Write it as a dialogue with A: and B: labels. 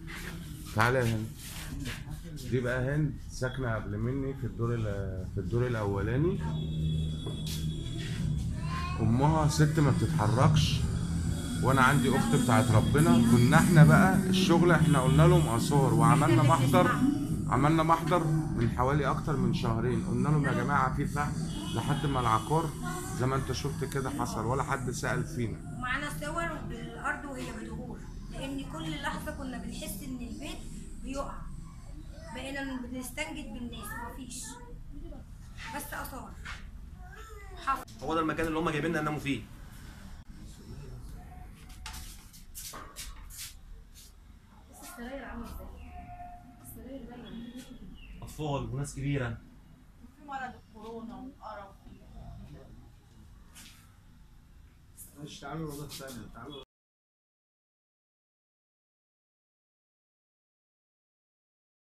A: تعالى يا هند دي بقى هند ساكنه قبل مني في الدور ال- في الدور الاولاني امها ست ما بتتحركش وانا عندي اخت بتاعت ربنا كنا احنا بقى الشغل احنا قلنا لهم اثار وعملنا محضر عملنا محضر من حوالي اكتر من شهرين قلنا لهم يا جماعه في فحم لحد ما العقار زي ما انت شفت كده حصل ولا حد سال فينا
B: ومعانا صور بالارض وهي بتغور لان كل لحظه كنا بنحس ان البيت بيقع بقينا بنستنجد بالناس مفيش بس اثار حفر
C: هو ده المكان اللي هم جايبيننا نناموا فيه
B: السراير عامله ازاي السراير باينه
C: اطفال وناس كبيره
D: في مرض الكورونا والقرف
E: مش تعالوا الأوضة الثانية تعالوا